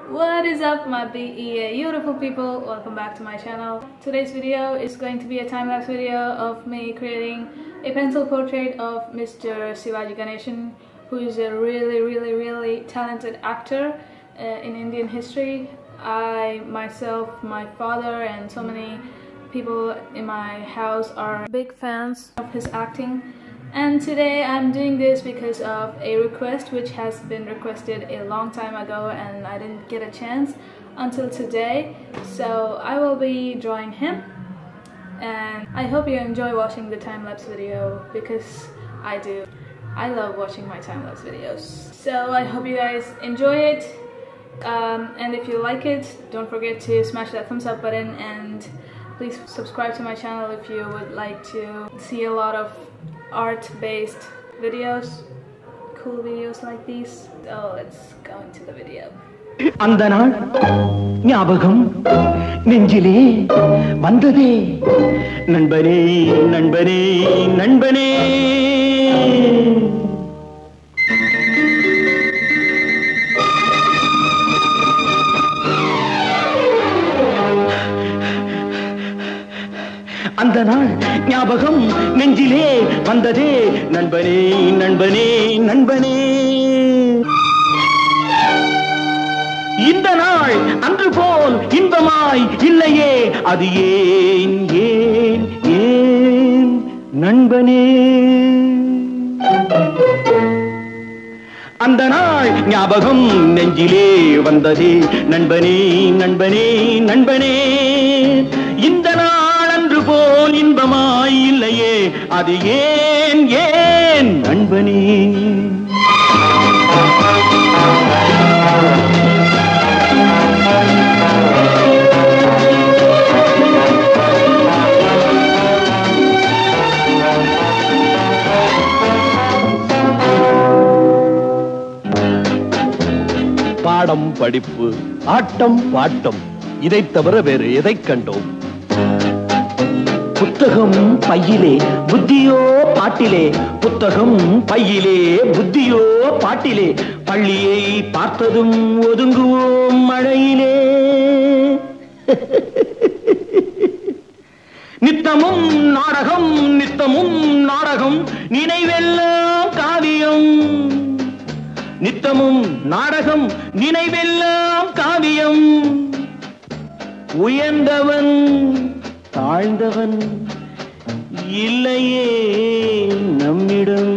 What is up my BEA beautiful people? Welcome back to my channel. Today's video is going to be a time-lapse video of me creating a pencil portrait of Mr. Sivaji Ganeshan who is a really really really talented actor uh, in Indian history. I myself, my father and so many people in my house are big fans of his acting and today I'm doing this because of a request which has been requested a long time ago and I didn't get a chance until today. So I will be drawing him and I hope you enjoy watching the time-lapse video because I do. I love watching my time-lapse videos. So I hope you guys enjoy it um, and if you like it don't forget to smash that thumbs up button and please subscribe to my channel if you would like to see a lot of art-based videos cool videos like these so let's go into the video அந்த நாள் ஞாபகம் நெஞ்சிலே வந்ததே நண்பனே நண்பனே நண்பனே அந்த நாள் ஞாபகம் நெஞ்சிலே வந்ததே நண்பனே நண்பனே நண்பனே இந்த நாள் அன்று போல் இன்பமாய் இல்லையே அது ஏன் ஏன் ஏன் நண்பனே அந்த நாள் ஞாபகம் நெஞ்சிலே வந்ததே நண்பனே நண்பனே நண்பனே இந்த நாள் அன்று போல் இன்பமாய் இல்லையே அது ஏன் ஏன் நண்பனே பாடம் படிப்பு ஆட்டம் பாட்டம் இதைத் தவிர வேறு எதைக் கண்டோம் புத்தகம் பையிலே புத்தியோ பாட்டிலே புத்தகம் பையிலே புத்தியோ பாட்டிலே பள்ளியை பார்த்ததும் ஒதுங்குவோம் மழையிலே நித்தமும் நாடகம் நித்தமும் நாடகம் நினைவெல்லாம் காவியம் நித்தமும் நாடகம் நினைவெல்லாம் காவியம் உயர்ந்தவன் தாழ்ந்தவன் இல்லையே நம்மிடம்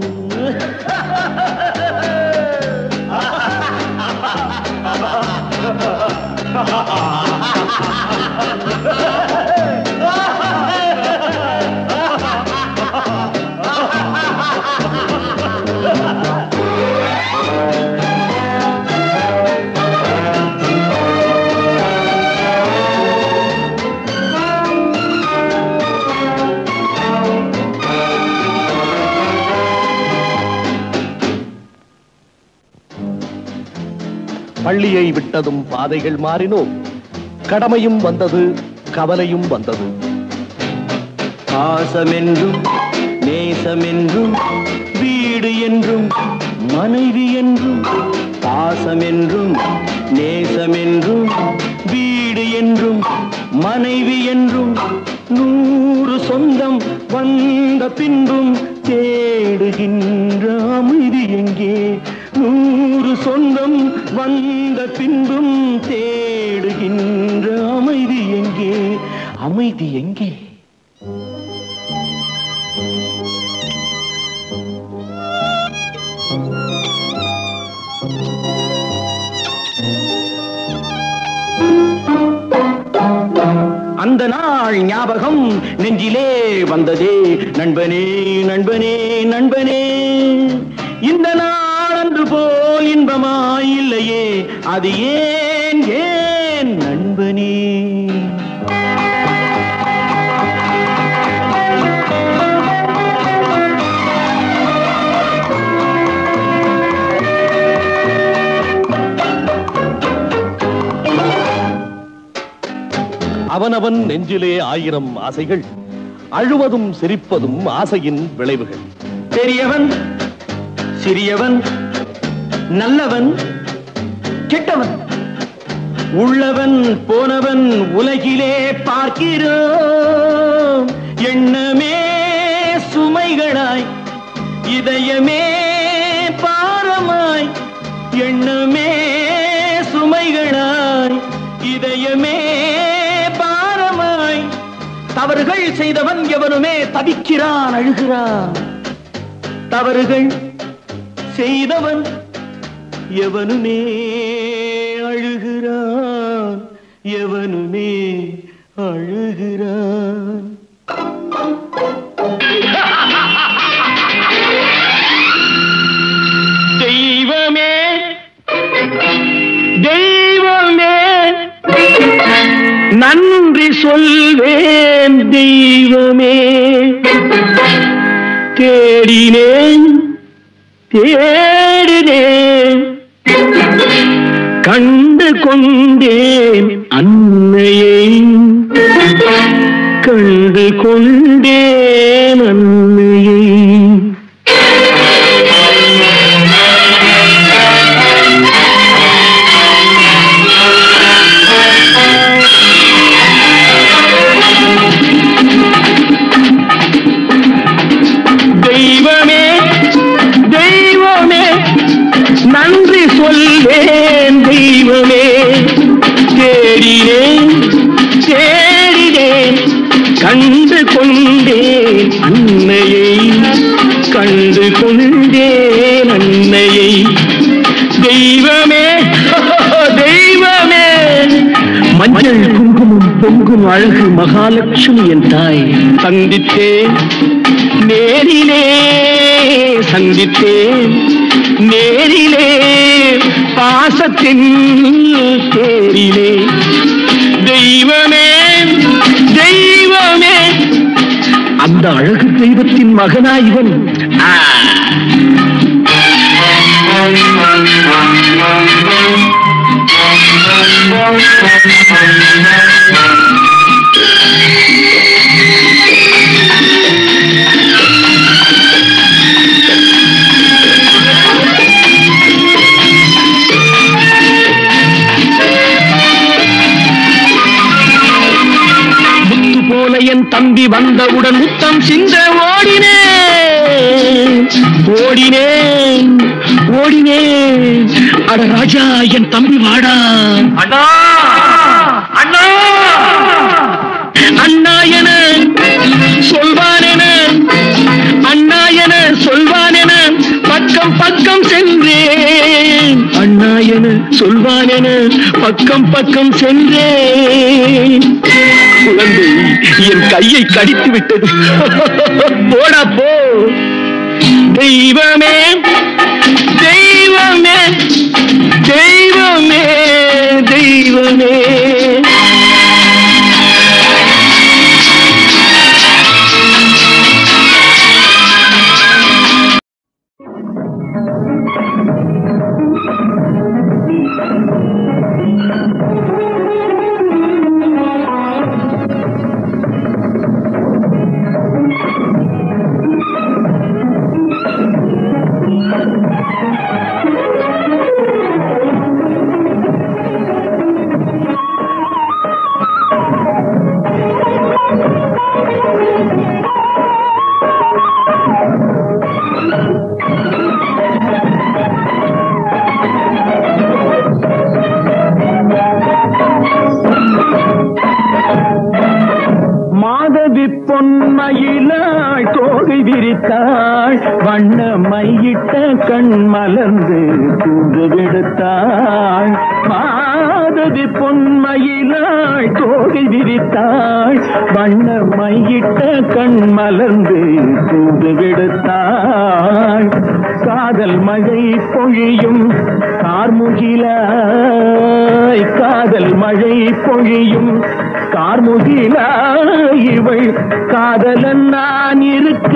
பள்ளியை விட்டதும் பாதைகள் மாறினோம் கடமையும் வந்தது கவலையும் வந்தது பாசமென்றும் நேசமென்றும் வீடு என்றும் மனைவி என்றும் பாசமென்றும் நேசமென்றும் வீடு என்றும் மனைவி என்றும் நூறு சொந்தம் வந்த பின்பும் தேடுகின்ற அமைதி எங்கே நூறு சொந்தம் வந்த பின்பும் தேடுகின்ற அமைதி எங்கே அமைதி எங்கே அந்த நாள் ஞாபகம் நெஞ்சிலே வந்ததே நண்பனே நண்பனே நண்பனே இந்த நாள் அன்று போல் இன்பமாய் இல்லையே அது ஏன் ஏன் நண்பனே அவனவன் நெஞ்சிலே ஆயிரம் ஆசைகள் அழுவதும் சிரிப்பதும் ஆசையின் விளைவுகள் பெரியவன் சிறியவன் நல்லவன் கெட்டவன் உள்ளவன் போனவன் உலகிலே பார்க்கிறோம் எண்ணமே சுமைகளாய் இதயமே பாரமாய் எண்ணமே சுமைகளாய் இதயமே பாரமாய் தவறுகள் செய்தவன் எவனுமே தவிக்கிறான் அழுகிறான் தவறுகள் செய்தவன் எவனுமே அழுகிறான் எவனுமே அழுகிறான் தெய்வமே தெய்வமே நன்றி சொல்வேன் தெய்வமே தேடினேன் தேடினேன் கண்டு கொண்டேன் அன்னையை கண்டு கொண்டேன் அன்னையை தெய்வமே தெய்வமே நன்றி சொல்வேன் தெய்வமே தேடினேன் தேடினேன் கண்டு கொண்டேன் அன்னையை கண்டு கொண்டேன் அன்னையை தெய்வமே தெய்வமே மஞ்சள் குங்குமம் பொங்கும் அழகு மகாலட்சுமி என் தாய் சந்தித்தேன் நேரிலே சந்தித்தேன் நேரிலே பாசத்தின் தேரிலே தெய்வமே தெய்வமே அந்த அழகு தெய்வத்தின் மகனா இவன் ஆ. முத்து போல என் தம்பி வந்தவுடன் முத்தம் சிந்த ஓடினேன் ஓடினேன் ஓடினேன் அட ராஜா என் தம்பி வாடா அண்ணா அண்ணா அண்ணா என சொல்வான் என அண்ணா என சொல்வான் என பக்கம் பக்கம் சென்றேன் அண்ணா என சொல்வான் என பக்கம் பக்கம் சென்றேன் குழந்தை என் கையை கடித்து விட்டது போடா போ தெய்வமே தெய்வமே தெய்வமே தெய்வமே மாதவி பொன்மயிலாள் தோகை விரித்தாள் வண்ண மையிட்ட கண் மலர்ந்து தூங்கு விடுத்தாள் மாதவி பொன்மயிலாள் தோகை விரித்தாள் வண்ண மையிட்ட கண் மலர்ந்து தூங்கு விடுத்தாள் காதல் மழை பொழியும் கார்முகிலாய் காதல் மழை பொழியும் கார்முகிலா இவள் காதலன் நான் இருக்க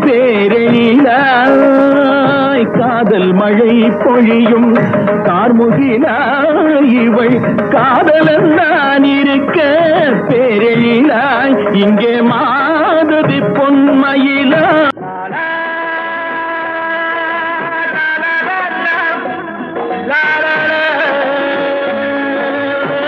பேரெழிலாய் காதல் மழை பொழியும் கார்முகிலா இவள் காதலன் நான் இருக்க பேரெழிலாய் இங்கே மாதவி பொன்மயிலா லா, லா, லா.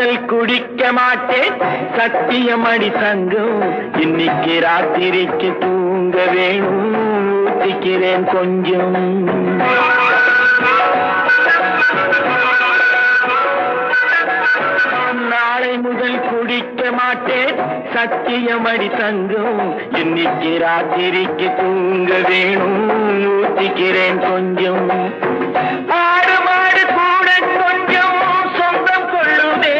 முதல் குடிக்க மாட்டேன் சத்தியம் அடி தங்கம் இன்னைக்கு ராத்திரிக்கு தூங்க வேணும் ஊத்திக்கிறேன் கொஞ்சம் நாளை முதல் குடிக்க மாட்டேன் சத்தியம் அடி தங்கம் இன்னைக்கு ராத்திரிக்கு தூங்க வேணும் ஊத்திக்கிறேன் கொஞ்சம் ஆடு மாடு கூட கொஞ்சம் சொந்தம் கொள்ளுதே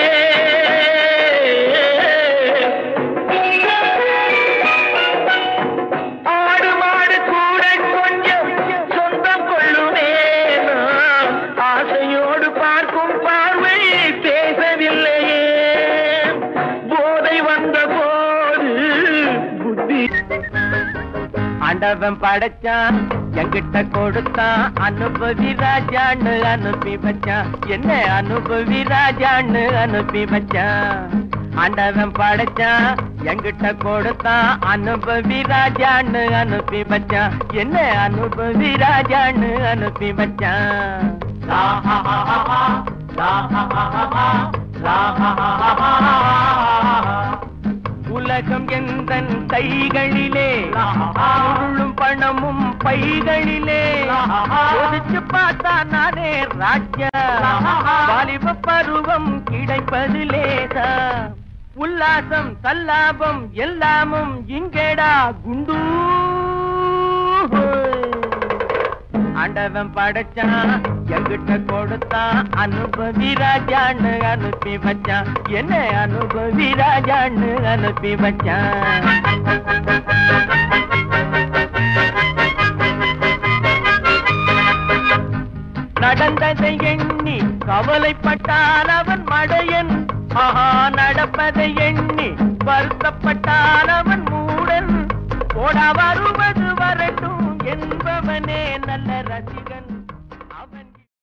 ஆடு மாடு கூட கொஞ்சம் சொந்தம் கொள்ளுதே நான் ஆசையோடு பார்க்கும் பார்வை பேசவில்லையே போதை வந்த போது புத்தி ஆண்டவன் படைச்சான் என்கிட்ட கொடுத்தான் அனுபவி ராஜான்னு அனுப்பி வச்சான் என்ன அனுபவி ராஜான்னு அனுப்பி வச்சான் ஆண்டவன் படைச்சான் என்கிட்ட கொடுத்தான் அனுபவி ராஜான்னு அனுப்பி வச்சான் என்ன அனுபவி ராஜான்னு அனுப்பி வச்சான் லா ஹா ஹா ஹா ஹா, லா ஹா ஹா ஹா ஹா, லா ஹா ஹா ஹா ஹா ஹா. உலகம் எந்தன் கைகளிலே பொருளும் பணமும் பைகளிலே யோசிச்சு பார்த்தா நானே ராஜா வாலிப பருவம் கிடைப்பது லேசா உல்லாசம் சல்லாபம் எல்லாமும் இங்கேடா குண்டு ஆண்டவன் படைச்சான் என்கிட்ட கொடுத்தான் அனுபவி ராஜான்னு அனுப்பி வச்சான் என்ன அனுபவி ராஜான்னு அனுப்பி வச்சான் நடந்ததை எண்ணி கவலைப்பட்டான் அவன் மடையன் ஆஹா நடப்பதை எண்ணி வருத்தப்பட்டான் அவன் மூடன் போடா வருவது வரட்டும் என்பவனே நல்ல ரசிகன்